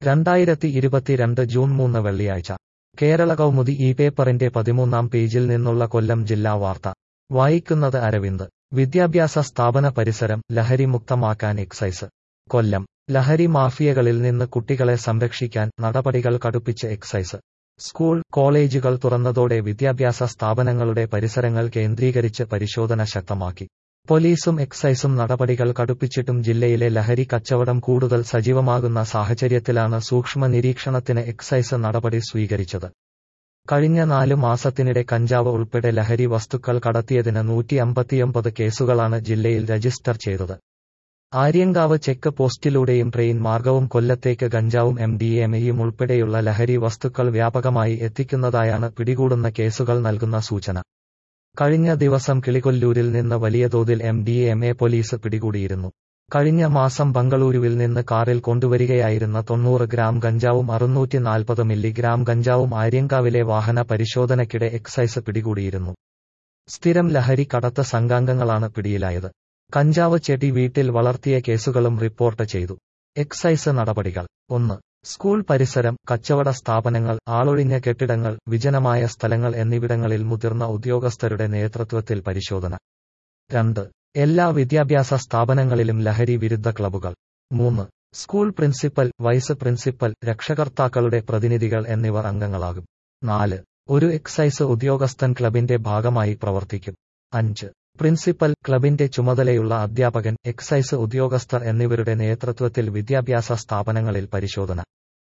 രണ്ടായിരത്തി ഇരുപത്തിരണ്ട് ജൂൺ മൂന്ന് വെള്ളിയാഴ്ച കേരള കൗമുദി ഈ പേപ്പറിന്റെ പതിമൂന്നാം പേജിൽ നിന്നുള്ള കൊല്ലം ജില്ലാ വാർത്ത വായിക്കുന്നത് അരവിന്ദ് വിദ്യാഭ്യാസ സ്ഥാപന പരിസരം ലഹരിമുക്തമാക്കാൻ എക്സൈസ് കൊല്ലം ലഹരി മാഫിയകളിൽ നിന്ന് കുട്ടികളെ സംരക്ഷിക്കാൻ നടപടികൾ കടുപ്പിച്ച് എക്സൈസ് സ്കൂൾ കോളേജുകൾ തുറന്നതോടെ വിദ്യാഭ്യാസ സ്ഥാപനങ്ങളുടെ പരിസരങ്ങൾ കേന്ദ്രീകരിച്ച് പരിശോധന ശക്തമാക്കി പോലീസും എക്സൈസും നടപടികൾ കടുപ്പിച്ചിട്ടും ജില്ലയിലെ ലഹരി കച്ചവടം കൂടുതൽ സജീവമാകുന്ന സാഹചര്യത്തിലാണ് സൂക്ഷ്മ നിരീക്ഷണത്തിന് എക്സൈസ് നടപടി സ്വീകരിച്ചത് കഴിഞ്ഞ നാലു മാസത്തിനിടെ കഞ്ചാവ് ഉൾപ്പെടെ ലഹരി വസ്തുക്കൾ കടത്തിയതിന് നൂറ്റി അമ്പത്തിയൊമ്പത് കേസുകളാണ് ജില്ലയിൽ രജിസ്റ്റർ ചെയ്തത് ആര്യങ്കാവ് ചെക്ക് പോസ്റ്റിലൂടെയും ട്രെയിൻ മാർഗവും കൊല്ലത്തേക്ക് ഗഞ്ചാവും എം ഡി എം എയും ഉൾപ്പെടെയുള്ള ലഹരി വസ്തുക്കൾ വ്യാപകമായി എത്തിക്കുന്നതായാണ് പിടികൂടുന്ന കേസുകൾ നൽകുന്ന സൂചന കഴിഞ്ഞ ദിവസം കിളികൊല്ലൂരിൽ നിന്ന് വലിയ തോതിൽ M D M A police പിടികൂടിയിരുന്നു കഴിഞ്ഞ മാസം ബംഗളൂരുവിൽ നിന്ന് കാറിൽ കൊണ്ടുവരികയായിരുന്ന തൊണ്ണൂറ് ഗ്രാം ഗഞ്ചാവും അറുന്നൂറ്റി നാൽപ്പത് മില്ലിഗ്രാം ഗഞ്ചാവും ആര്യങ്കാവിലെ വാഹന പരിശോധനയ്ക്കിടെ എക്സൈസ് പിടികൂടിയിരുന്നു സ്ഥിരം ലഹരി കടത്ത സംഘാംഗങ്ങളാണ് പിടിയിലായത് കഞ്ചാവ് ചെടി വീട്ടിൽ വളർത്തിയ കേസുകളും റിപ്പോർട്ട് ചെയ്തു എക്സൈസ് നടപടികൾ ഒന്ന് സ്കൂൾ പരിസരം കച്ചവട സ്ഥാപനങ്ങൾ ആളൊഴിഞ്ഞ കെട്ടിടങ്ങൾ വിജനമായ സ്ഥലങ്ങൾ എന്നിവിടങ്ങളിൽ മുതിർന്ന ഉദ്യോഗസ്ഥരുടെ നേതൃത്വത്തിൽ പരിശോധന രണ്ട് എല്ലാ വിദ്യാഭ്യാസ സ്ഥാപനങ്ങളിലും ലഹരി വിരുദ്ധ ക്ലബ്ബുകൾ മൂന്ന് സ്കൂൾ പ്രിൻസിപ്പൽ വൈസ് പ്രിൻസിപ്പൽ രക്ഷകർത്താക്കളുടെ പ്രതിനിധികൾ എന്നിവർ അംഗങ്ങളാകും നാല് ഒരു എക്സൈസ് ഉദ്യോഗസ്ഥൻ ക്ലബിന്റെ ഭാഗമായി പ്രവർത്തിക്കും അഞ്ച് പ്രിൻസിപ്പൽ ക്ലബിന്റെ ചുമതലയുള്ള അധ്യാപകൻ എക്സൈസ് ഉദ്യോഗസ്ഥർ എന്നിവരുടെ നേതൃത്വത്തിൽ വിദ്യാഭ്യാസ സ്ഥാപനങ്ങളിൽ പരിശോധന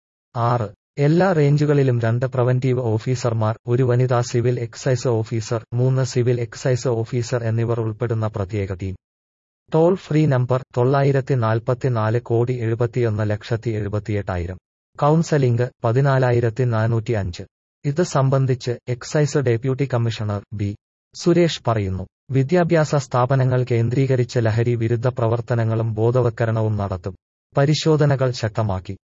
ആറ് എല്ലാ റേഞ്ചുകളിലും രണ്ട് പ്രവന്റീവ് ഓഫീസർമാർ ഒരു വനിതാ സിവിൽ എക്സൈസ് ഓഫീസർ മൂന്ന് സിവിൽ എക്സൈസ് ഓഫീസർ എന്നിവർ ഉൾപ്പെടുന്ന പ്രത്യേക ടീം ടോൾ ഫ്രീ നമ്പർ തൊള്ളായിരത്തി നാൽപ്പത്തിനാല് കോടി എഴുപത്തിയൊന്ന് ലക്ഷത്തി എഴുപത്തിയെട്ടായിരം കൗൺസലിംഗ് പതിനാലായിരത്തി നാനൂറ്റി അഞ്ച് ഇത് സംബന്ധിച്ച് excise deputy commissioner B Suresh പറയുന്നു വിദ്യാഭ്യാസ സ്ഥാപനങ്ങൾ കേന്ദ്രീകരിച്ച് ലഹരി വിരുദ്ധ പ്രവർത്തനങ്ങളും ബോധവൽക്കരണവും നടത്തും പരിശോധനകൾ ശക്തമാക്കി